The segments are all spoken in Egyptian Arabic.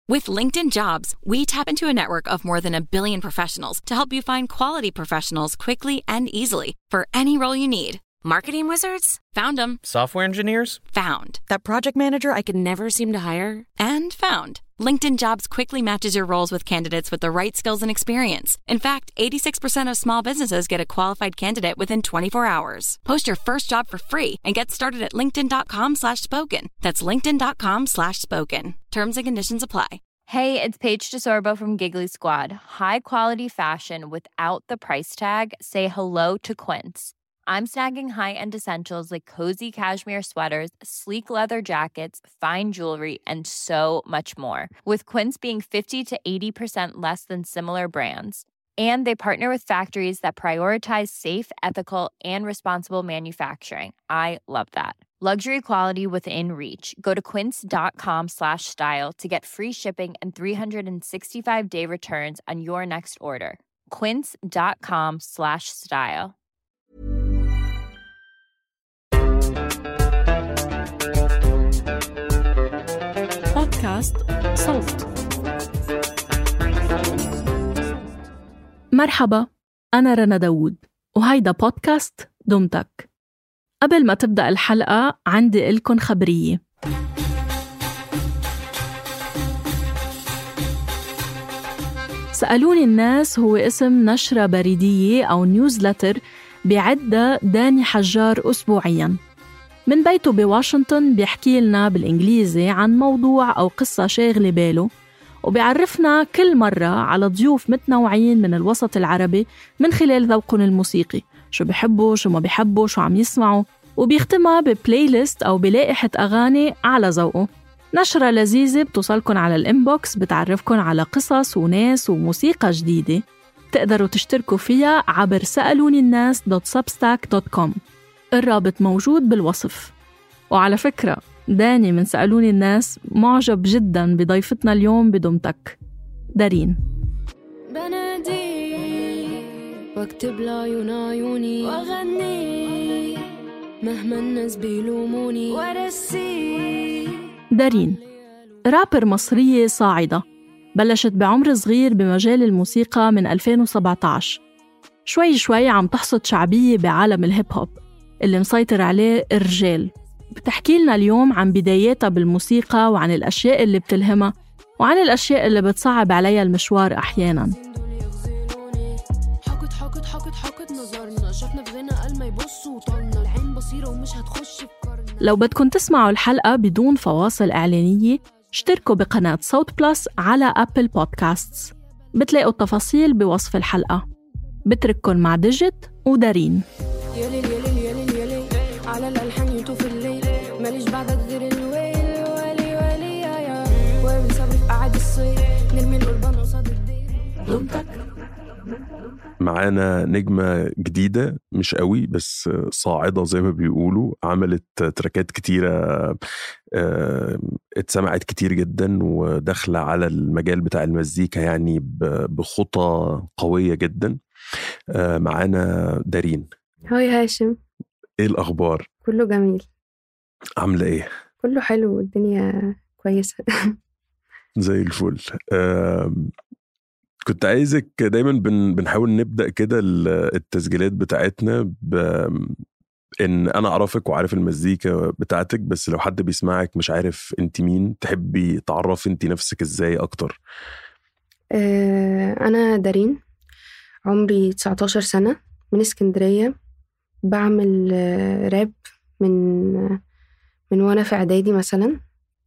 With LinkedIn Jobs, we tap into a network of more than a billion professionals to help you find quality professionals quickly and easily for any role you need. Marketing wizards? Found them. Software engineers? Found. That project manager I could never seem to hire? And found. LinkedIn Jobs quickly matches your roles with candidates with the right skills and experience. In fact, 86% of small businesses get a qualified candidate within 24 hours. Post your first job for free and get started at linkedin.com slash spoken. That's linkedin.com slash spoken. Terms and conditions apply. Hey, it's Paige DeSorbo from Giggly Squad. High quality fashion without the price tag. Say hello to Quince. I'm snagging high-end essentials like cozy cashmere sweaters, sleek leather jackets, fine jewelry, and so much more. With Quince being 50 to 80% less than similar brands. And they partner with factories that prioritize safe, ethical, and responsible manufacturing. I love that. Luxury quality within reach. Go to quince.com slash style to get free shipping and 365-day returns on your next order. quince.com slash style. بودكاست صوت مرحبا أنا رنا داوود وهيدا بودكاست دمتك قبل ما تبدأ الحلقة عندي إلكن خبرية سألوني الناس هو اسم نشرة بريدية أو نيوزلتر بيعدها داني حجار أسبوعياً من بيته بواشنطن بيحكي لنا بالإنجليزي عن موضوع أو قصة شاغلة باله وبيعرفنا كل مرة على ضيوف متنوعين من الوسط العربي من خلال ذوقهم الموسيقي شو بحبوا شو ما بحبوا شو عم يسمعوا وبيختمها ببلاي ليست أو بلائحة أغاني على ذوقه نشرة لذيذة بتوصلكن على الإنبوكس بتعرفكن على قصص وناس وموسيقى جديدة تقدروا تشتركوا فيها عبر سألوني الناس دوت سبستاك دوت كوم الرابط موجود بالوصف وعلى فكرة داني من سألوني الناس معجب جدا بضيفتنا اليوم بدمتك دارين بنادي واكتب لعيون عيوني واغني مهما الناس بيلوموني وارسي دارين رابر مصرية صاعدة بلشت بعمر صغير بمجال الموسيقى من 2017 شوي شوي عم تحصد شعبية بعالم الهيب هوب اللي مسيطر عليه الرجال بتحكي لنا اليوم عن بداياتها بالموسيقى وعن الأشياء اللي بتلهمها وعن الأشياء اللي بتصعب عليها المشوار أحياناً حقد حقد حقد حقد نظرنا شفنا في غنى قال ما يبصوا وطلنا العين بصيرة ومش هتخش بقرنا لو بدكم تسمعوا الحلقة بدون فواصل إعلانية اشتركوا بقناة صوت بلس على أبل بودكاستس بتلاقوا التفاصيل بوصف الحلقة بترككم مع ديجيت ودارين يا ليل يا ليل يا ليل يا ليل على الألحان يطوف الليل ماليش بعدك غير الويل ولي ولي يا يا وبنصبي في قعد الصيف نرمي القربان قصاد الديل معانا نجمة جديدة مش قوي بس صاعدة زي ما بيقولوا عملت تراكات كتيرة آه، اتسمعت كتير جدا وداخلة على المجال بتاع المزيكا يعني ب- بخطى قوية جدا آه، معانا دارين هاي هاشم ايه الأخبار؟ كله جميل عاملة ايه؟ كله حلو والدنيا كويسة زي الفل آم، كنت عايزك دايما بن بنحاول نبدا كده ال- التسجيلات بتاعتنا ب ان انا اعرفك وعارف المزيكا بتاعتك بس لو حد بيسمعك مش عارف انت مين تحبي تعرفي انت نفسك ازاي اكتر آه، أنا دارين عمري 19 سنة من اسكندرية بعمل آه، راب من من وأنا في إعدادي مثلا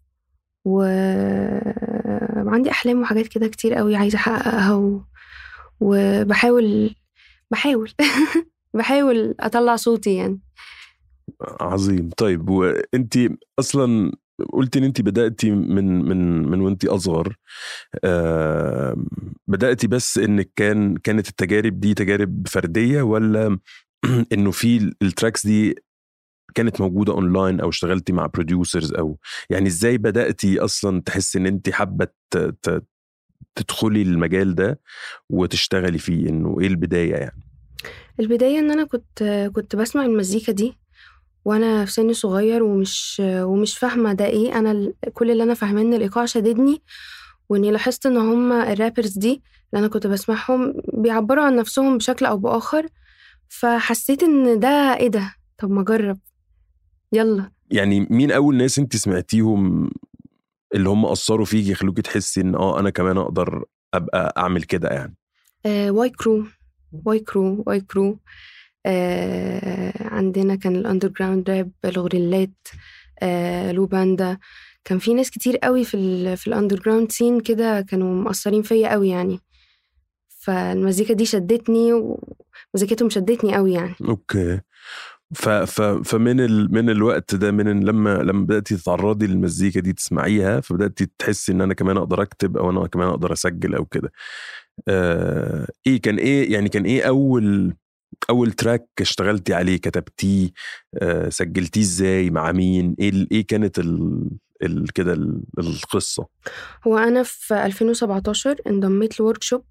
وعندي أحلام وحاجات كده كتير قوي عايزة أحققها و... وبحاول بحاول بحاول أطلع صوتي يعني عظيم طيب وانت اصلا قلت ان انت بداتي من من من وانت اصغر آم، بداتي بس انك كان كانت التجارب دي تجارب فرديه ولا انه في التراكس دي كانت موجوده اونلاين او اشتغلتي مع بروديوسرز او يعني ازاي بداتي اصلا تحسي ان انت حابه ت- ت- تدخلي المجال ده وتشتغلي فيه انه ايه البدايه يعني البداية إن أنا كنت كنت بسمع المزيكا دي وأنا في سن صغير ومش ومش فاهمة ده إيه أنا ال- كل اللي أنا فاهماه إن الإيقاع شددني واني لاحظت ان هم الرابرز دي اللي انا كنت بسمعهم بيعبروا عن نفسهم بشكل او باخر فحسيت ان ده ايه ده طب ما اجرب يلا يعني مين اول ناس انت سمعتيهم اللي هم اثروا فيكي يخلوكي تحسي ان اه انا كمان اقدر ابقى اعمل كده يعني آه واي كرو واي كرو واي كرو آه عندنا كان الاندر جراوند راب الغوريلات آه لو باندا كان في ناس كتير قوي في ال في الاندر جراوند سين كده كانوا مأثرين فيا قوي يعني فالمزيكا دي شدتني ومزيكتهم شدتني قوي يعني اوكي ف ف فمن ال من الوقت ده من لما لما بداتي تتعرضي للمزيكا دي تسمعيها فبداتي تحسي ان انا كمان اقدر اكتب او انا كمان اقدر اسجل او كده آه ايه كان ايه يعني كان ايه اول اول تراك اشتغلتي عليه كتبتيه آه سجلتيه ازاي مع مين ايه ال- ايه كانت ال ال كده ال- القصه هو انا في 2017 انضميت لورك شوب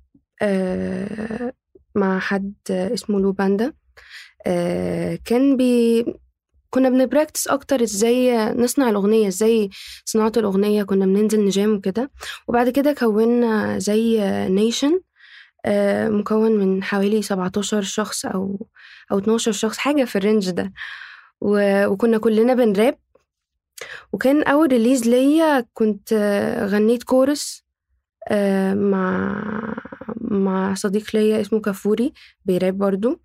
آه مع حد اسمه لو باندا آه كان بي كنا بنبراكتس اكتر ازاي نصنع الاغنيه ازاي صناعه الاغنيه كنا بننزل نجام وكده وبعد كده كونا زي نيشن آه مكون من حوالي 17 شخص او او 12 شخص حاجه في الرينج ده و- وكنا كلنا بنراب وكان اول ريليز ليا كنت آه، غنيت كورس آه، مع مع صديق ليا اسمه كافوري بيراب برضو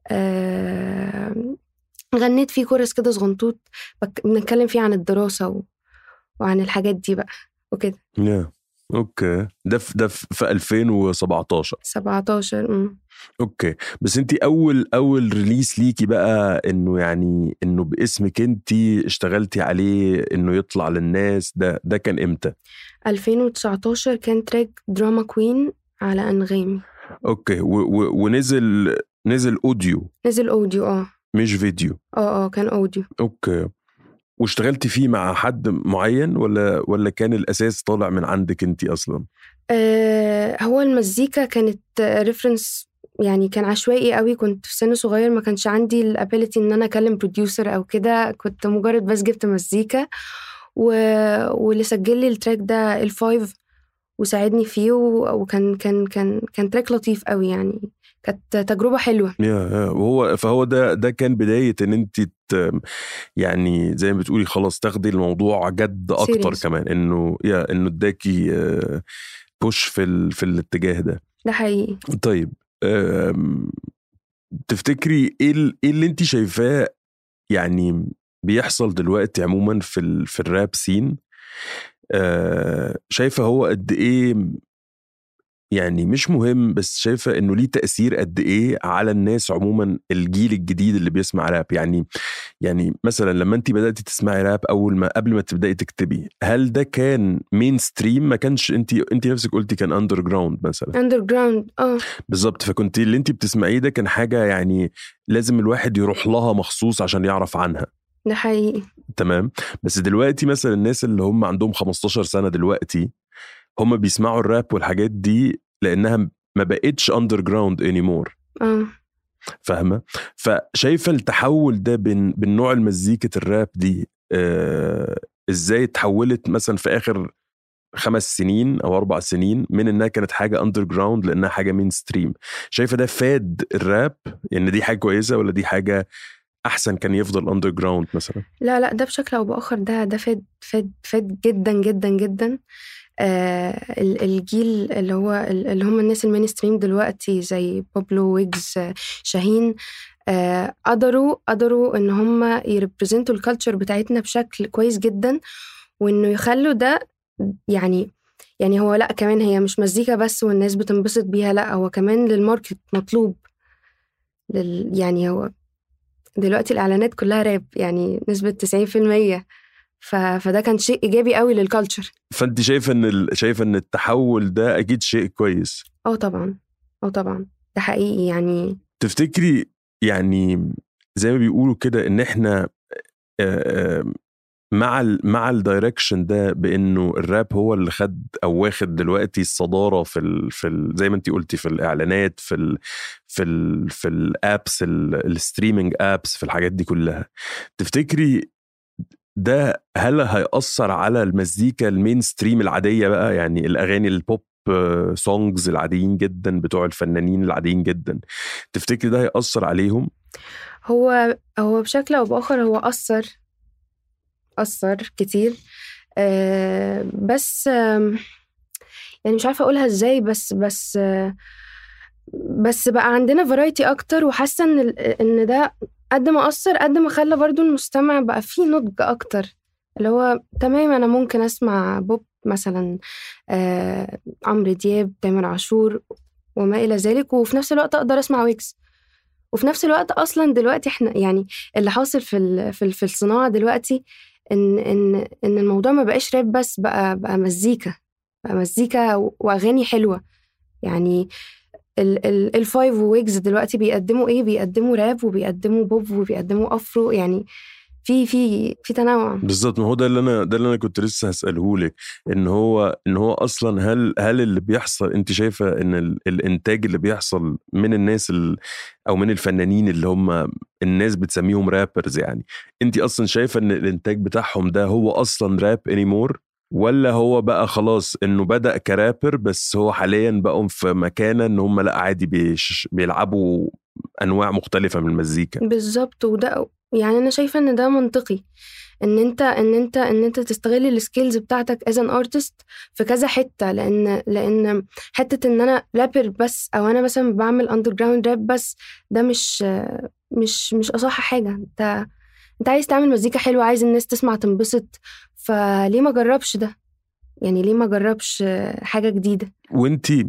آه، غنيت فيه كورس كده صغنطوط بك- بنتكلم فيه عن الدراسة و... وعن الحاجات دي بقى وكده يا اوكي ده في ده في في 2017 17 أم. اوكي بس انت اول اول ريليس ليكي بقى انه يعني انه باسمك انت اشتغلتي عليه انه يطلع للناس ده ده كان امتى 2019 كان تراك دراما كوين على أنغامي اوكي و و ونزل نزل اوديو نزل أوديو اه مش فيديو اه اه كان أوديو اوكي واشتغلتي فيه مع حد معين ولا ولا كان الاساس طالع من عندك انت اصلا آه هو المزيكا كانت ريفرنس يعني كان عشوائي قوي كنت في سن صغير ما كانش عندي الابيليتي ان انا اكلم بروديوسر او كده كنت مجرد بس جبت مزيكا و... واللي سجل لي التراك ده الفايف وساعدني فيه و... وكان كان كان كان تراك لطيف قوي يعني كانت تجربة حلوة يا يا وهو فهو ده ده كان بدايه ان انت ت- يعني زي ما بتقولي خلاص تاخدي الموضوع جد اكتر Serious. كمان انه يا انه اداكي بوش في ال في الاتجاه ده ده حقيقي طيب أم، تفتكري ايه ال- ايه اللي انت شايفاه يعني بيحصل دلوقتي عموما في ال في الراب سين آه، شايفه هو قد ايه يعني مش مهم بس شايفه انه ليه تاثير قد ايه على الناس عموما الجيل الجديد اللي بيسمع راب يعني يعني مثلا لما انت بداتي تسمعي راب اول ما قبل ما تبداي تكتبي هل ده كان مين ستريم ما كانش انت انت نفسك قلتي كان اندر جراوند مثلا اندر جراوند اه بالظبط فكنت اللي انت بتسمعيه ده كان حاجه يعني لازم الواحد يروح لها مخصوص عشان يعرف عنها ده حقيقي تمام بس دلوقتي مثلا الناس اللي هم عندهم 15 سنه دلوقتي هم بيسمعوا الراب والحاجات دي لانها ما بقتش اندر جراوند اني مور اه فاهمه فشايفه التحول ده بين بين نوع المزيكة الراب دي آه ازاي اتحولت مثلا في اخر خمس سنين او اربع سنين من انها كانت حاجه اندر جراوند لانها حاجه مين ستريم شايفه ده فاد الراب ان دي حاجه كويسه ولا دي حاجه احسن كان يفضل اندر جراوند مثلا لا لا ده بشكل او باخر ده ده فاد فاد فاد جدا جدا جدا آه ال- الجيل اللي هو ال- اللي هم الناس المين ستريم دلوقتي زي بابلو ويجز آه، شاهين آه قدروا قدروا ان هم يريبريزنتوا الكالتشر بتاعتنا بشكل كويس جدا وانه يخلوا ده يعني يعني هو لا كمان هي مش مزيكا بس والناس بتنبسط بيها لا هو كمان للماركت مطلوب لل يعني هو دلوقتي الإعلانات كلها راب يعني نسبة 90% ف... فده كان شيء إيجابي قوي للكالتشر فانت شايفه ان ال... شايفه ان التحول ده اكيد شيء كويس اه طبعا اه طبعا ده حقيقي يعني تفتكري يعني زي ما بيقولوا كده ان احنا آه، آه، مع ال مع الدايركشن ده بانه الراب هو اللي خد او واخد دلوقتي الصداره في ال في ال زي ما انت قلتي في الاعلانات في ال في ال في الابس الستريمينج ابس في الحاجات دي كلها تفتكري ده هل هيأثر على المزيكا المين ستريم العادية بقى يعني الأغاني البوب سونجز العاديين جدا بتوع الفنانين العاديين جدا تفتكري ده هيأثر عليهم؟ هو هو بشكل او باخر هو اثر اثر كتير آه بس آم، يعني مش عارفه اقولها ازاي بس بس آه بس بقى عندنا فرايتي اكتر وحاسه ان ال- ان ده قد ما اثر قد ما خلى برضو المستمع بقى فيه نضج اكتر اللي هو تمام انا ممكن اسمع بوب مثلا آه عمرو دياب تامر عاشور وما الى ذلك وفي نفس الوقت اقدر اسمع ويكس وفي نفس الوقت اصلا دلوقتي احنا يعني اللي حاصل في ال- في ال- في الصناعه دلوقتي ان ان ان الموضوع ما بقاش راب بس بقى بقى مزيكا بقى مزيكا و- واغاني حلوه يعني ال ال الفايف وويجز دلوقتي بيقدموا ايه بيقدموا راب وبيقدموا بوب وبيقدموا افرو يعني في في في تنوع بالظبط ما هو ده اللي انا ده اللي انا كنت لسه هساله لك ان هو ان هو اصلا هل هل اللي بيحصل انت شايفه ان ال الانتاج اللي بيحصل من الناس ال او من الفنانين اللي هم الناس بتسميهم رابرز يعني انت اصلا شايفه ان الانتاج بتاعهم ده هو اصلا راب انيمور ولا هو بقى خلاص انه بدا كرابر بس هو حاليا بقوا في مكانه ان هم لا عادي بيش بيلعبوا انواع مختلفه من المزيكا بالظبط وده يعني انا شايفه ان ده منطقي ان انت ان انت ان انت تستغل السكيلز بتاعتك از ان ارتست في كذا حته لان لان حته ان انا رابر بس او انا مثلا بعمل اندر جراوند راب بس ده مش مش مش اصح حاجه انت انت عايز تعمل مزيكا حلوه عايز الناس تسمع تنبسط فليه ما جربش ده يعني ليه ما جربش حاجه جديده وانتي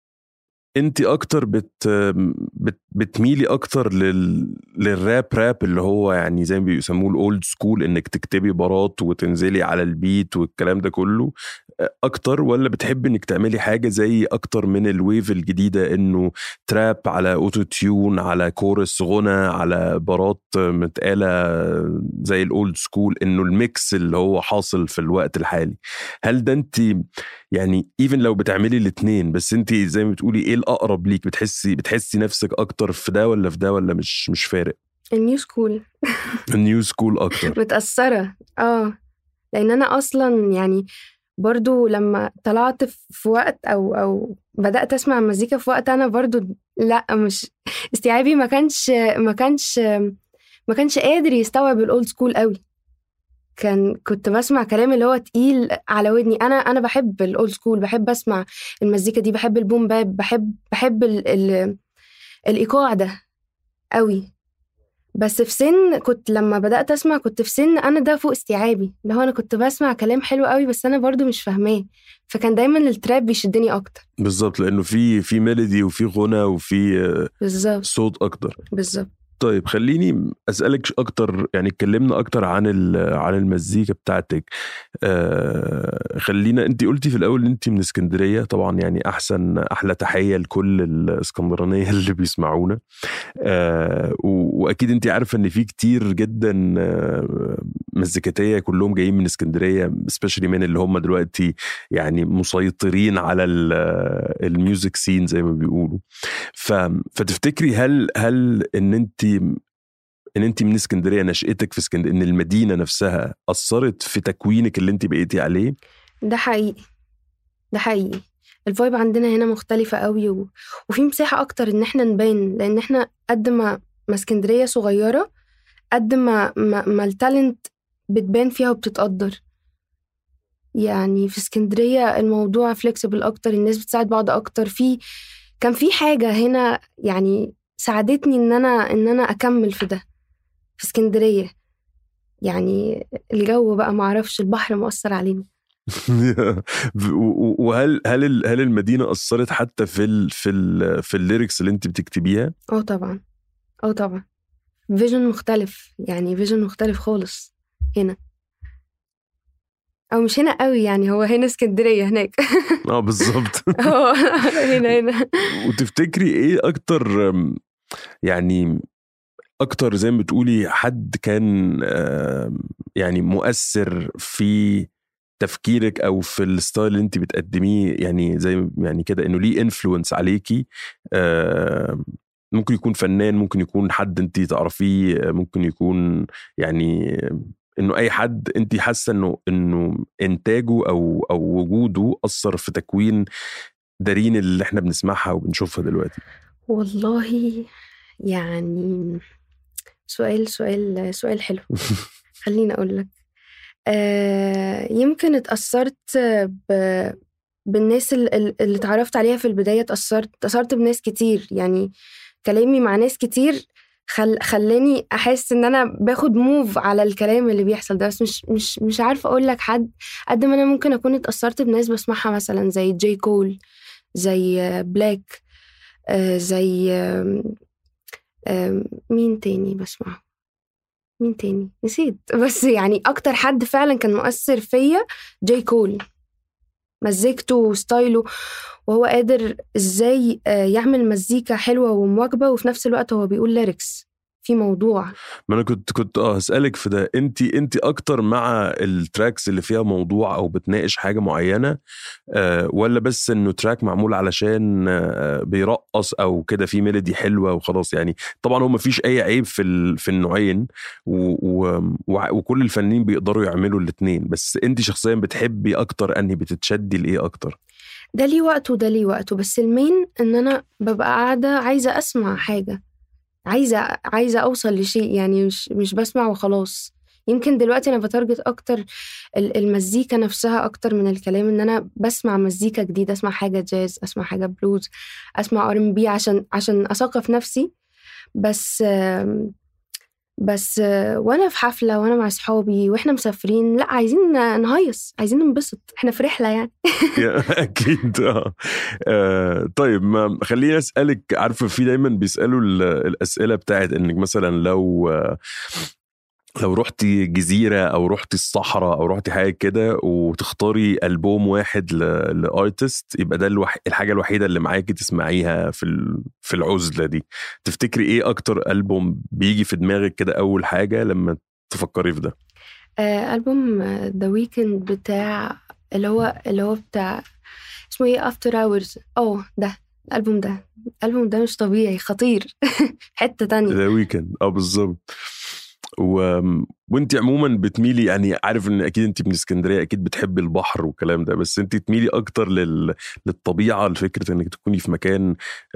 انت اكتر بت, بت بتميلي اكتر لل للراب راب اللي هو يعني زي ما بيسموه الاولد سكول انك تكتبي بارات وتنزلي على البيت والكلام ده كله اكتر ولا بتحبي انك تعملي حاجه زي اكتر من الويف الجديده انه تراب على اوتو تيون على كورس غنى على بارات متقاله زي الاولد سكول انه الميكس اللي هو حاصل في الوقت الحالي هل ده انت يعني ايفن لو بتعملي الاثنين بس انت زي ما بتقولي ايه الاقرب ليك بتحسي بتحسي نفسك اكتر في ده ولا في ده ولا مش مش فارق النيو سكول النيو سكول اكتر متاثره اه لان انا اصلا يعني برضو لما طلعت في وقت او او بدات اسمع مزيكا في وقت انا برضو لا مش استيعابي ما كانش ما كانش ما كانش قادر يستوعب الاولد سكول قوي كان كنت بسمع كلام اللي هو تقيل على ودني انا انا بحب الاولد سكول بحب اسمع المزيكا دي بحب البوم باب بحب بحب ال ال الايقاع ده قوي بس في سن كنت لما بدات اسمع كنت في سن انا ده فوق استيعابي اللي هو انا كنت بسمع كلام حلو قوي بس انا برضو مش فاهماه فكان دايما التراب بيشدني اكتر بالظبط لانه في في ميلودي وفي غنى وفي بالظبط صوت اكتر بالظبط طيب خليني اسالك اكتر يعني اتكلمنا اكتر عن عن المزيكا بتاعتك آه خلينا انت قلتي في الاول ان انت من اسكندريه طبعا يعني احسن احلى تحيه لكل الاسكندرانيه اللي بيسمعونا آه واكيد انت عارفه ان في كتير جدا آه مزيكاتيه كلهم جايين من اسكندريه سبيشالي من اللي هم دلوقتي يعني مسيطرين على الميوزك سين زي ما بيقولوا فتفتكري هل هل ان انت ان انت من اسكندريه نشأتك في اسكندريه ان المدينه نفسها اثرت في تكوينك اللي انت بقيتي عليه ده حقيقي ده حقيقي الفايب عندنا هنا مختلفة قوي و... وفي مساحة أكتر إن إحنا نبان لأن إحنا قد ما ما اسكندرية صغيرة قد ما ما, ما التالنت بتبان فيها وبتتقدر يعني في اسكندرية الموضوع فليكسبل أكتر الناس بتساعد بعض أكتر في كان في حاجة هنا يعني ساعدتني إن أنا إن أنا أكمل في ده في اسكندرية يعني الجو بقى معرفش البحر مؤثر علينا وهل هل هل المدينه اثرت حتى في ال في ال في الليركس اللي انت بتكتبيها؟ اه طبعا اه طبعا فيجن مختلف يعني فيجن مختلف خالص هنا او مش هنا قوي يعني هو هنا اسكندريه هناك اه بالظبط اه هنا هنا وتفتكري ايه اكتر يعني اكتر زي ما بتقولي حد كان يعني مؤثر في تفكيرك او في الستايل اللي انت بتقدميه يعني زي يعني كده انه ليه انفلونس عليكي ممكن يكون فنان ممكن يكون حد انت تعرفيه ممكن يكون يعني انه اي حد انت حاسه انه انه انتاجه او او وجوده اثر في تكوين دارين اللي احنا بنسمعها وبنشوفها دلوقتي والله يعني سؤال سؤال سؤال حلو خليني اقول لك آه يمكن اتأثرت ب بالناس ال- ال- اللي اتعرفت عليها في البداية اتأثرت اتأثرت بناس كتير يعني كلامي مع ناس كتير خل... خلاني أحس إن أنا باخد موف على الكلام اللي بيحصل ده بس مش مش مش عارفة أقول لك حد قد ما أنا ممكن أكون اتأثرت بناس بسمعها مثلا زي جاي كول زي آه، بلاك آه، زي آم، آم، مين تاني بسمعه مين تاني نسيت بس يعني اكتر حد فعلا كان مؤثر فيا جاي كول مزيكته وستايله وهو قادر ازاي آه، يعمل مزيكا حلوة ومواكبة وفي نفس الوقت هو بيقول ليركس في موضوع ما انا كنت كنت اه هسالك في ده انت انت اكتر مع التراكس اللي فيها موضوع او بتناقش حاجه معينه آه ولا بس انه تراك معمول علشان آه بيرقص او كده في ميلودي حلوه وخلاص يعني طبعا هو ما فيش اي عيب في ال في النوعين و و وع- وكل الفنانين بيقدروا يعملوا الاثنين بس انت شخصيا بتحبي اكتر انهي بتتشدي لايه اكتر ده ليه وقته وده ليه وقته بس المين ان انا ببقى قاعدة عايزة اسمع حاجة عايزة عايزة اوصل لشيء يعني مش مش بسمع وخلاص يمكن دلوقتي انا بتارجت اكتر ال- المزيكا نفسها اكتر من الكلام ان انا بسمع مزيكا جديدة اسمع حاجة جاز اسمع حاجة بلوز اسمع ار ام بي عشان عشان اثقف نفسي بس آم، بس آه، وانا في حفلة وانا مع اصحابي واحنا مسافرين لا عايزين نهيص عايزين ننبسط احنا في رحلة يعني يا- اكيد اه آه، طيب ما خليني اسالك عارفه في دايما بيسالوا ال- الاسئله بتاعت انك مثلا لو آه، لو رحتي جزيره او رحتي الصحراء او رحتي حاجه كده وتختاري البوم واحد ل- لارتست يبقى ده الوح... الحاجه الوحيده اللي معاكي تسمعيها في ال... في العزله دي تفتكري ايه اكتر البوم بيجي في دماغك كده اول حاجه لما تفكري في ده آه، ألبوم ذا ويكند بتاع اللي هو اللي هو بتاع اسمه ايه افتر اورز اه ده الألبوم ده الألبوم ده مش طبيعي خطير حتة تانية ذا ويكند اه بالظبط و... وانت عموما بتميلي يعني عارف ان اكيد انت من اسكندريه اكيد بتحبي البحر والكلام ده بس انت تميلي اكتر لل... للطبيعه لفكره انك تكوني في مكان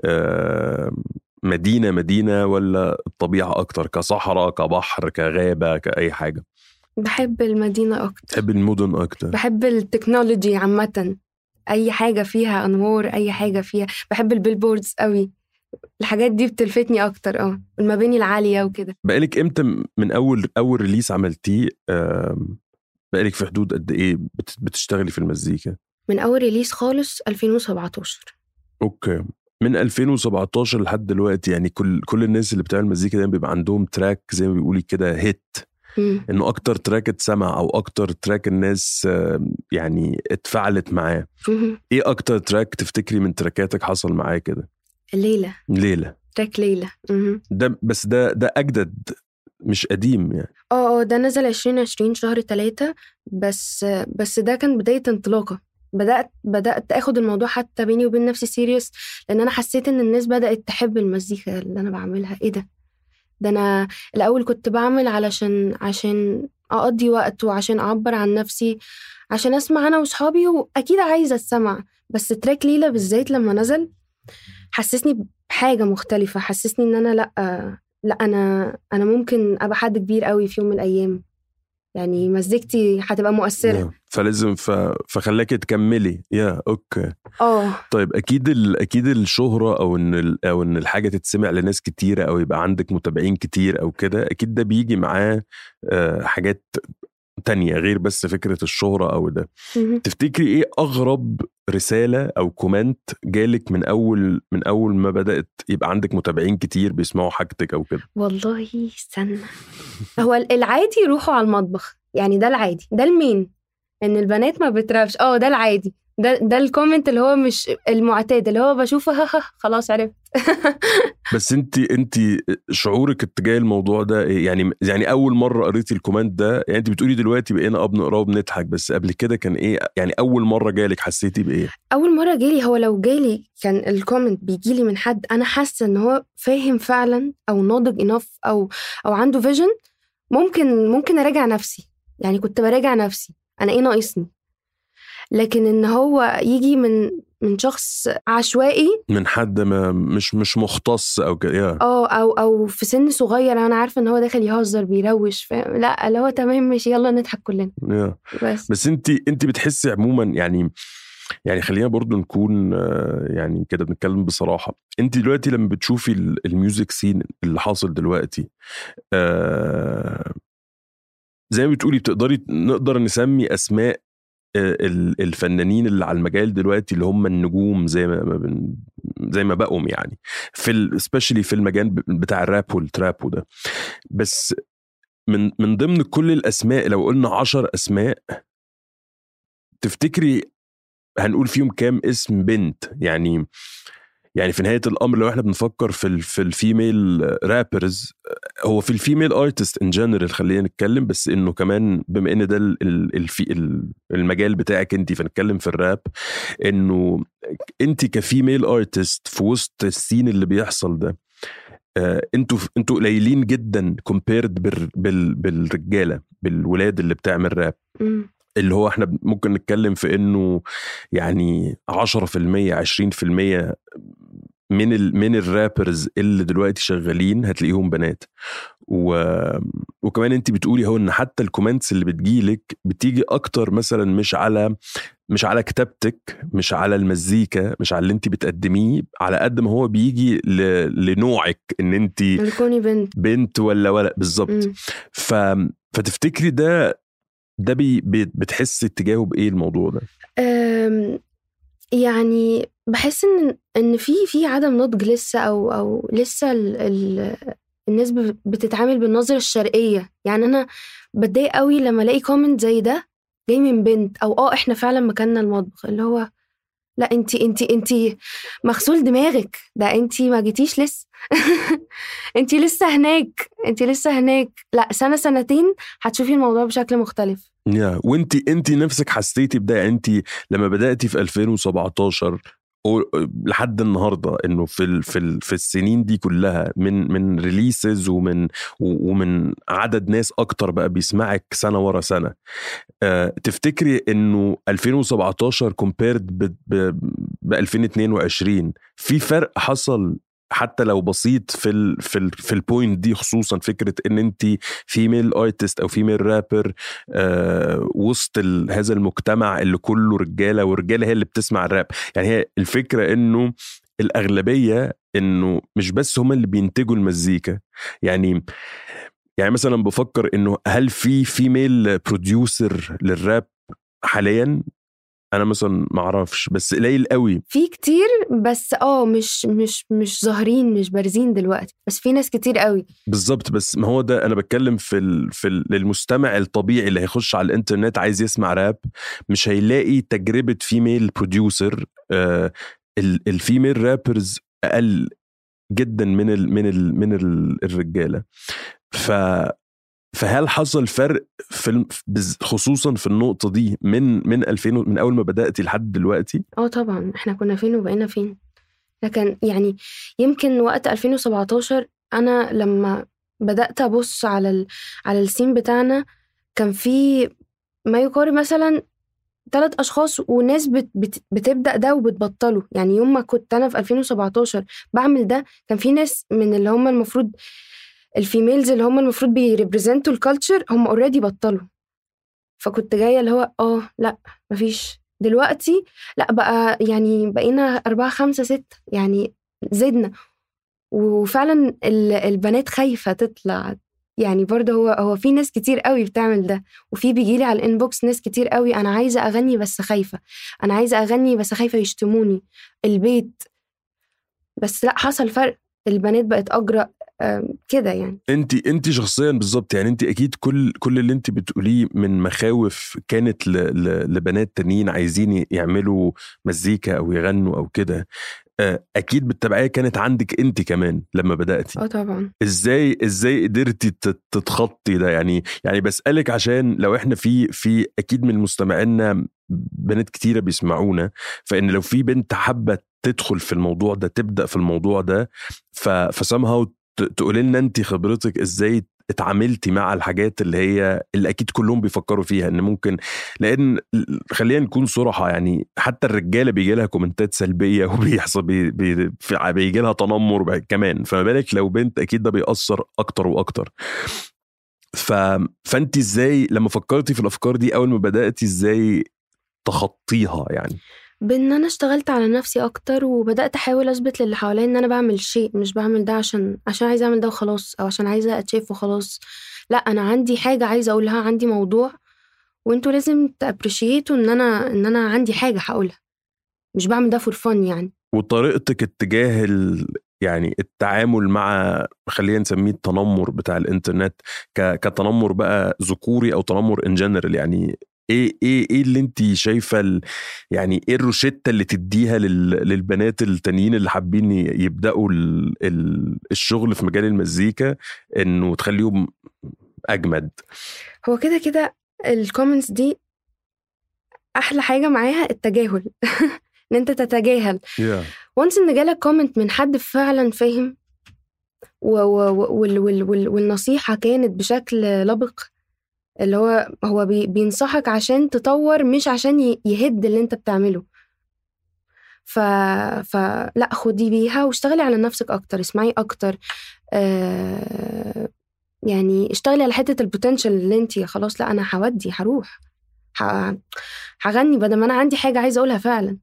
آه، مدينه مدينه ولا الطبيعه اكتر كصحراء كبحر كغابه كاي حاجه بحب المدينة أكتر تحبي المدن اكتر بحب التكنولوجي عامة أي حاجة فيها أنوار أي حاجة فيها بحب البيلبوردز قوي الحاجات دي بتلفتني أكتر اه المباني العالية وكده بقالك امتى من اول اول ريليس عملتيه آم، بقالك في حدود قد ايه بت- بتشتغلي في المزيكا من أول ريليس خالص 2017 اوكي من 2017 لحد دلوقتي يعني كل كل الناس اللي بتعمل مزيكا دايما بيبقى عندهم تراك زي ما بيقولي كده هيت مم. انه اكتر تراك اتسمع او اكتر تراك الناس آم، يعني اتفاعلت معاه مهم. ايه اكتر تراك تفتكري من تراكاتك حصل معاه كده الليلة ليلى تراك ليلة مهم. ده بس ده ده اجدد مش قديم يعني اه اه ده نزل 2020 شهر تلاتة بس بس ده كان بداية انطلاقة بدأت بدأت اخد الموضوع حتى بيني وبين نفسي سيريس لان انا حسيت ان الناس بدأت تحب المزيكا اللي انا بعملها ايه ده ده انا الاول كنت بعمل علشان عشان اقضي وقت وعشان اعبر عن نفسي عشان اسمع انا واصحابي واكيد عايزة اسمع بس تراك ليلى بالذات لما نزل حسسني بحاجة مختلفة حسسني ان انا لا لا انا انا ممكن ابقى حد كبير قوي في يوم من الايام يعني مزيكتي هتبقى مؤثره يا. فلازم ف... فخلاكي تكملي يا اوكي اه طيب اكيد ال... اكيد الشهره او ان ال... او ان الحاجه تتسمع لناس كتيره او يبقى عندك متابعين كتير او كده اكيد ده بيجي معاه آه، حاجات تانية غير بس فكرة الشهرة أو ده مهم. تفتكري إيه أغرب رسالة أو كومنت جالك من أول من أول ما بدأت يبقى عندك متابعين كتير بيسمعوا حاجتك أو كده والله استنى هو ال- العادي يروحوا على المطبخ يعني ده العادي ده المين ان البنات ما بترافش اه ده العادي ده ده الكومنت اللي هو مش المعتاد اللي هو بشوفه ها ها خلاص عرفت بس انت انت شعورك اتجاه الموضوع ده إيه؟ يعني يعني اول مره قريتي الكومنت ده يعني انت بتقولي دلوقتي بقينا اه بنقراه وبنضحك بس قبل كده كان ايه يعني اول مره جالك حسيتي بايه اول مره جالي هو لو جالي كان الكومنت بيجيلي من حد انا حاسه ان هو فاهم فعلا او ناضج انف او او عنده فيجن ممكن ممكن اراجع نفسي يعني كنت براجع نفسي انا ايه ناقصني لكن ان هو يجي من من شخص عشوائي من حد ما مش مش مختص او كده يا اه او او في سن صغير انا عارفه ان هو داخل يهزر بيروش فاهم لا اللي هو تمام ماشي يلا نضحك كلنا يا بس بس انت انت بتحسي عموما يعني يعني خلينا برضو نكون آه، يعني كده بنتكلم بصراحه انت دلوقتي لما بتشوفي ال- الميوزك سين اللي حاصل دلوقتي آه، زي ما بتقولي بتقدري نقدر نسمي اسماء آه، ال- الفنانين اللي على المجال دلوقتي اللي هم النجوم زي ما ما بن زي ما بقوا يعني في سبيشالي في المجال ب- بتاع الراب والتراب وده بس من من ضمن كل الاسماء لو قلنا عشر اسماء تفتكري هنقول فيهم كام اسم بنت يعني يعني في نهايه الامر لو احنا بنفكر في ال في الفيميل رابرز هو في الفيميل ارتست ان جنرال خلينا نتكلم بس انه كمان بما ان ده ال- ال- الفي ال- المجال بتاعك انت فنتكلم في الراب انه انت كفيميل ارتست في وسط السين اللي بيحصل ده آه، انتوا انتوا قليلين جدا كومبيرد بال بال بالرجاله بالولاد اللي بتعمل راب مم. اللي هو احنا ممكن نتكلم في انه يعني 10% 20% من ال من الرابرز اللي دلوقتي شغالين هتلاقيهم بنات و... وكمان انت بتقولي هو ان حتى الكومنتس اللي بتجيلك بتيجي اكتر مثلا مش على مش على كتابتك مش على المزيكا مش على اللي انت بتقدميه على قد ما هو بيجي ل... لنوعك ان انت الكوني بنت بنت ولا ولا بالظبط مم. ف... فتفتكري ده ده بي... بي... بتحس اتجاهه بايه الموضوع ده أم، يعني بحس ان ان في في عدم نضج لسه او او لسه ال ال الناس ب- بتتعامل بالنظره الشرقيه يعني انا بتضايق قوي لما الاقي كومنت زي ده جاي من بنت او اه احنا فعلا مكاننا المطبخ اللي هو لا انت انت انت مغسول دماغك ده انت ما جيتيش لسه انت لسه هناك انت لسه هناك لا سنه سنتين هتشوفي الموضوع بشكل مختلف يا وانت انت نفسك حسيتي بده يعني انت لما بداتي في 2017 أو- لحد النهارده انه في ال في ال في السنين دي كلها من من ريليسز ومن و- ومن عدد ناس اكتر بقى بيسمعك سنه ورا سنه أه تفتكري انه 2017 كومبيرد ب ب- ب 2022 في فرق حصل حتى لو بسيط في ال في ال في البوينت دي خصوصا فكره ان انت فيميل ارتست او فيميل رابر آه وسط ال- هذا المجتمع اللي كله رجاله والرجاله هي اللي بتسمع الراب يعني هي الفكره انه الاغلبيه انه مش بس هم اللي بينتجوا المزيكا يعني يعني مثلا بفكر انه هل في فيميل بروديوسر للراب حاليا انا مثلا ما اعرفش بس قليل قوي في كتير بس اه مش مش مش ظاهرين مش بارزين دلوقتي بس في ناس كتير قوي بالظبط بس ما هو ده انا بتكلم في ال... في ال... للمستمع الطبيعي اللي هيخش على الانترنت عايز يسمع راب مش هيلاقي تجربه فيميل بروديوسر آه ال... الفيميل رابرز اقل جدا من ال... من ال... من ال... الرجاله ف فهل حصل فرق في الم- بز- خصوصا في النقطه دي من من 2000 و- من اول ما بداتي لحد دلوقتي اه طبعا احنا كنا فين وبقينا فين لكن يعني يمكن وقت 2017 انا لما بدأت ابص على ال... على السين بتاعنا كان في ما يقارب مثلا ثلاث اشخاص وناس بت... بت... بتبدأ ده وبتبطله يعني يوم ما كنت انا في 2017 بعمل ده كان في ناس من اللي هم المفروض الفيميلز اللي هم المفروض بيريبريزنتوا الكالتشر هم اوريدي بطلوا فكنت جايه اللي هو اه لا مفيش دلوقتي لا بقى يعني بقينا أربعة خمسة ستة يعني زدنا وفعلا ال- البنات خايفة تطلع يعني برضه هو هو في ناس كتير قوي بتعمل ده وفي بيجيلي على الانبوكس ناس كتير قوي انا عايزه اغني بس خايفه انا عايزه اغني بس خايفه يشتموني البيت بس لا حصل فرق البنات بقت اجرأ آم، كده يعني انت انت شخصيا بالظبط يعني انت اكيد كل كل اللي انت بتقوليه من مخاوف كانت ل ل لبنات تانيين عايزين يعملوا مزيكا او يغنوا او كده آه، اكيد بالتبعيه كانت عندك انت كمان لما بداتي اه طبعا ازاي ازاي قدرتي تت- تتخطي ده يعني يعني بسالك عشان لو احنا في في اكيد من مستمعينا بنات كتيره بيسمعونا فان لو في بنت حابه تدخل في الموضوع ده تبدا في الموضوع ده ف فسامهاو تقولي لنا انت خبرتك ازاي اتعاملتي مع الحاجات اللي هي اللي اكيد كلهم بيفكروا فيها ان ممكن لان خلينا نكون صراحه يعني حتى الرجاله بيجي لها كومنتات سلبيه وبيحصل بي بي بيجي لها تنمر كمان فما بالك لو بنت اكيد ده بيأثر اكتر واكتر ف... فانت ازاي لما فكرتي في الافكار دي اول ما بداتي ازاي تخطيها يعني بان انا اشتغلت على نفسي اكتر وبدات احاول اثبت للي حواليا ان انا بعمل شيء مش بعمل ده عشان عشان عايزه اعمل ده وخلاص او عشان عايزه اتشاف وخلاص لا انا عندي حاجه عايزه اقولها عندي موضوع وانتوا لازم تابريشيتوا ان انا ان انا عندي حاجه هقولها مش بعمل ده فور فن يعني وطريقتك اتجاه ال... يعني التعامل مع خلينا نسميه التنمر بتاع الانترنت ك... كتنمر بقى ذكوري او تنمر ان جنرال يعني ايه ايه ايه اللي انت شايفه ال... يعني ايه الروشته اللي تديها لل... للبنات التانيين اللي حابين يبداوا ال... ال... الشغل في مجال المزيكا انه تخليهم اجمد هو كده كده الكومنتس دي احلى حاجه معاها التجاهل ان انت تتجاهل وانس ان جالك كومنت من حد فعلا فاهم و... و... وال... وال... وال... والنصيحه كانت بشكل لبق اللي هو هو بي بينصحك عشان تطور مش عشان يهد اللي انت بتعمله ف... فلا خدي بيها واشتغلي على نفسك اكتر اسمعي اكتر آه... يعني اشتغلي على حته البوتنشال اللي انت خلاص لا انا هودي هروح هغني بدل ما انا عندي حاجه عايزه اقولها فعلا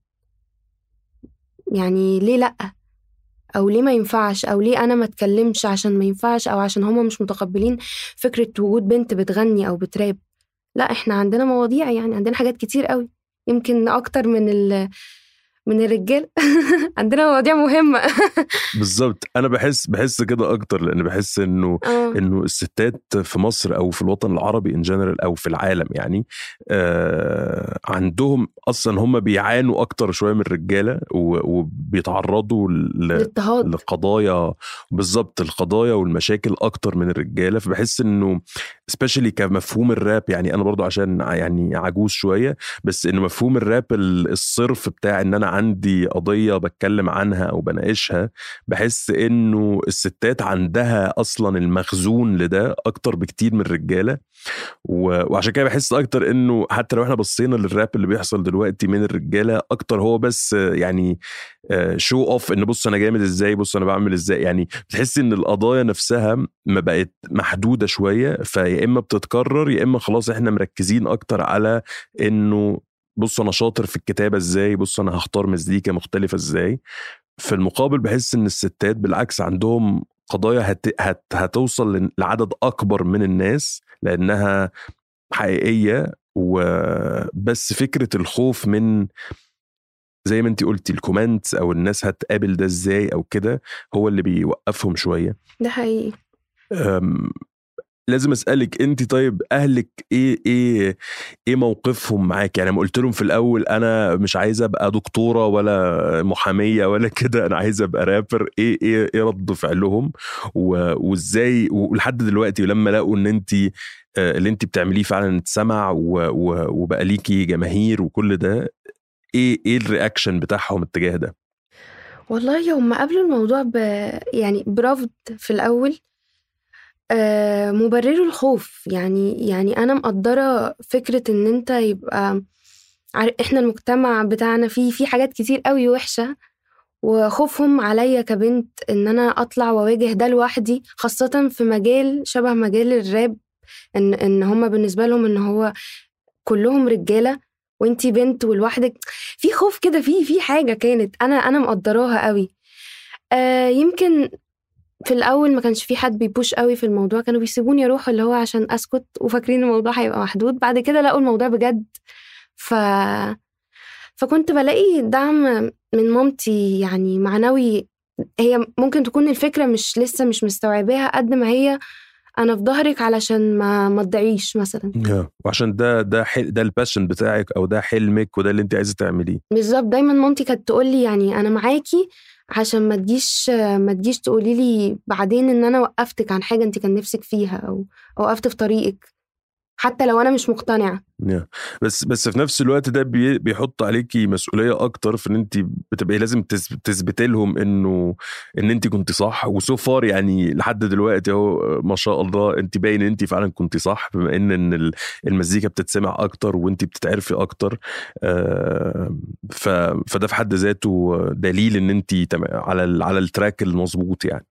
يعني ليه لا او ليه ما ينفعش او ليه انا ما اتكلمش عشان ما ينفعش او عشان هما مش متقبلين فكره وجود بنت بتغني او بتراب لا احنا عندنا مواضيع يعني عندنا حاجات كتير قوي يمكن اكتر من من الرجال عندنا مواضيع مهمه بالظبط انا بحس بحس كده اكتر لان بحس انه أوه. انه الستات في مصر او في الوطن العربي ان جنرال او في العالم يعني آه عندهم اصلا هم بيعانوا اكتر شويه من الرجاله وبيتعرضوا للاضطهاد لقضايا بالظبط القضايا والمشاكل اكتر من الرجاله فبحس انه سبيشالي كمفهوم الراب يعني انا برضو عشان يعني عجوز شويه بس انه مفهوم الراب الصرف بتاع ان انا عندي قضيه بتكلم عنها او بناقشها بحس انه الستات عندها اصلا المخزون لده اكتر بكتير من الرجاله وعشان كده بحس اكتر انه حتى لو احنا بصينا للراب اللي بيحصل دلوقتي من الرجاله اكتر هو بس يعني شو آه، اوف ان بص انا جامد ازاي بص انا بعمل ازاي يعني بتحس ان القضايا نفسها ما بقت محدوده شويه فيا اما بتتكرر يا اما خلاص احنا مركزين اكتر على انه بص انا شاطر في الكتابه ازاي بص انا هختار مزيكا مختلفه ازاي في المقابل بحس ان الستات بالعكس عندهم قضايا هت... هت... هتوصل لعدد اكبر من الناس لانها حقيقيه وبس فكره الخوف من زي ما انت قلتي الكومنتس او الناس هتقابل ده ازاي او كده هو اللي بيوقفهم شويه ده حقيقي لازم اسالك انت طيب اهلك ايه ايه ايه موقفهم معاك يعني قلت لهم في الاول انا مش عايزه ابقى دكتوره ولا محاميه ولا كده انا عايزه ابقى رابر ايه ايه ايه رد فعلهم وازاي ولحد دلوقتي لما لقوا ان انت آه، اللي انت بتعمليه فعلا اتسمع وبقى ليكي جماهير وكل ده ايه ايه الرياكشن بتاعهم اتجاه ده والله هم قبلوا الموضوع ب يعني برفض في الاول آه، مبرره الخوف يعني يعني انا مقدره فكره ان انت يبقى احنا المجتمع بتاعنا فيه في حاجات كتير قوي وحشه وخوفهم عليا كبنت ان انا اطلع واواجه ده لوحدي خاصه في مجال شبه مجال الراب ان ان هم بالنسبه لهم ان هو كلهم رجاله وانتي بنت ولوحدك في خوف كده في في حاجه كانت انا انا مقدراها قوي آه يمكن في الاول ما كانش في حد بيبوش قوي في الموضوع كانوا بيسيبوني اروح اللي هو عشان اسكت وفاكرين الموضوع هيبقى محدود بعد كده لقوا الموضوع بجد ف فكنت بلاقي دعم من مامتي يعني معنوي هي ممكن تكون الفكره مش لسه مش مستوعباها قد ما هي انا في ظهرك علشان ما ما تضيعيش مثلا وعشان ده ده حل ده الباشن بتاعك او ده حلمك وده اللي انت عايزه تعمليه بالظبط دايما مامتي كانت تقول لي يعني انا معاكي عشان ما تجيش ما تجيش تقولي لي بعدين ان انا وقفتك عن حاجه انت كان نفسك فيها او او وقفت في طريقك حتى لو انا مش مقتنعه yeah. بس بس في نفس الوقت ده بي بيحط عليكي مسؤوليه اكتر في ان انت بتبقي لازم تثبتي لهم انه ان انت كنت صح وسو فار يعني لحد دلوقتي اهو ما شاء الله انت باين ان انت فعلا كنت صح بما ان ان المزيكا بتتسمع اكتر وانت بتتعرفي اكتر آه فده في حد ذاته دليل ان انت على على التراك المظبوط يعني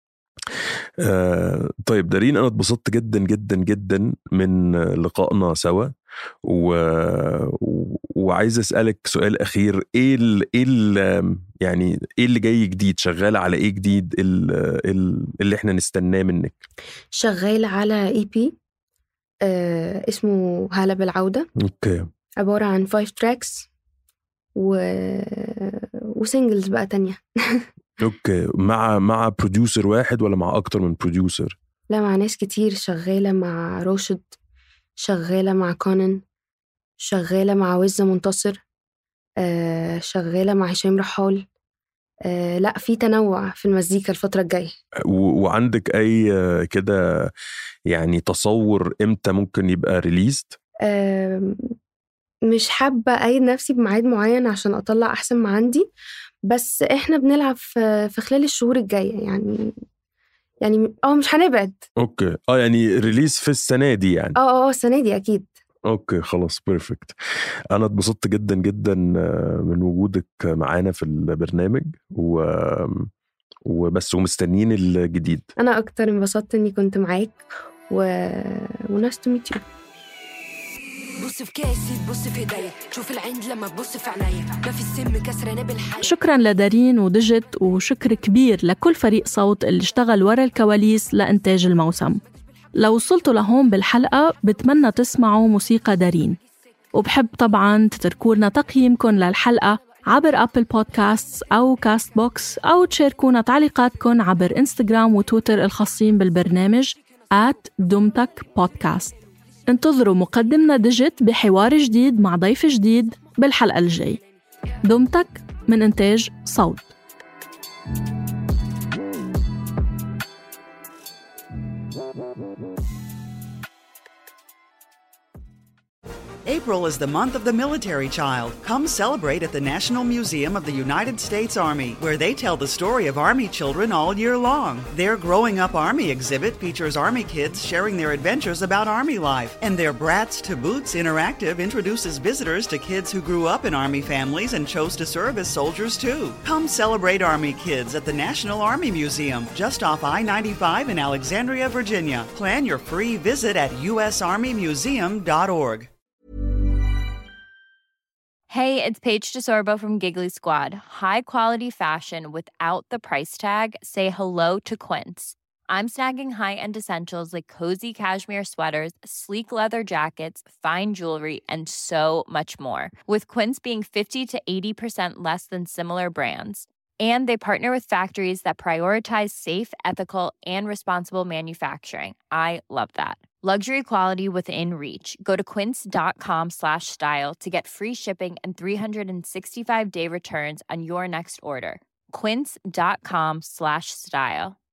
آه طيب دارين انا اتبسطت جدا جدا جدا من لقائنا سوا و... وعايز اسالك سؤال اخير ايه ال... ايه ال... يعني ايه اللي جاي جديد شغاله على ايه جديد ال... ال... اللي احنا نستناه منك شغاله على اي بي آه اسمه هلا بالعوده اوكي عباره عن فايف تراكس و... وسنجلز بقى تانية اوكي مع مع بروديوسر واحد ولا مع اكتر من بروديوسر لا مع ناس كتير شغالة مع روشد شغالة مع كونن شغالة مع وزة منتصر آه شغالة مع هشام رحال آه لا في تنوع في المزيكا الفترة الجاية وعندك أي كده يعني تصور إمتى ممكن يبقى ريليست؟ آه مش حابة أيد نفسي بميعاد معين عشان أطلع أحسن ما عندي بس احنا بنلعب في في خلال الشهور الجايه يعني يعني اه مش هنبعد اوكي اه يعني ريليز في السنه دي يعني اه اه السنه دي اكيد اوكي خلاص بيرفكت انا اتبسطت جدا جدا من وجودك معانا في البرنامج و وبس ومستنيين الجديد انا اكتر انبسطت اني كنت معاك و وناس تو ميت يو بص في كاسي تبص في ايديا شوف العند لما تبص في عينيا ما في السم كسرانه بالحياه شكرا لدارين ودجت وشكر كبير لكل فريق صوت اللي اشتغل ورا الكواليس لإنتاج الموسم لو وصلتوا لهون بالحلقة بتمنى تسمعوا موسيقى دارين وبحب طبعا تتركولنا تقييمكم للحلقة عبر أبل بودكاست أو كاست بوكس أو تشاركونا تعليقاتكم عبر إنستغرام وتويتر الخاصين بالبرنامج at دمتك بودكاست انتظروا مقدمنا ديجيت بحوار جديد مع ضيف جديد بالحلقة الجاي دمتك من إنتاج صوت April is the month of the military child. Come celebrate at the National Museum of the United States Army, where they tell the story of Army children all year long. Their Growing Up Army exhibit features Army kids sharing their adventures about Army life, and their Brats to Boots interactive introduces visitors to kids who grew up in Army families and chose to serve as soldiers too. Come celebrate Army kids at the National Army Museum, just off I 95 in Alexandria, Virginia. Plan your free visit at usarmymuseum.org. Hey, it's Paige DeSorbo from Giggly Squad. High quality fashion without the price tag. Say hello to Quince. I'm snagging high-end essentials like cozy cashmere sweaters, sleek leather jackets, fine jewelry, and so much more. With Quince being 50 to 80% less than similar brands. And they partner with factories that prioritize safe, ethical, and responsible manufacturing. I love that. Luxury quality within reach. Go to quince.com slash style to get free shipping and 365 day returns on your next order. Quince.com slash style.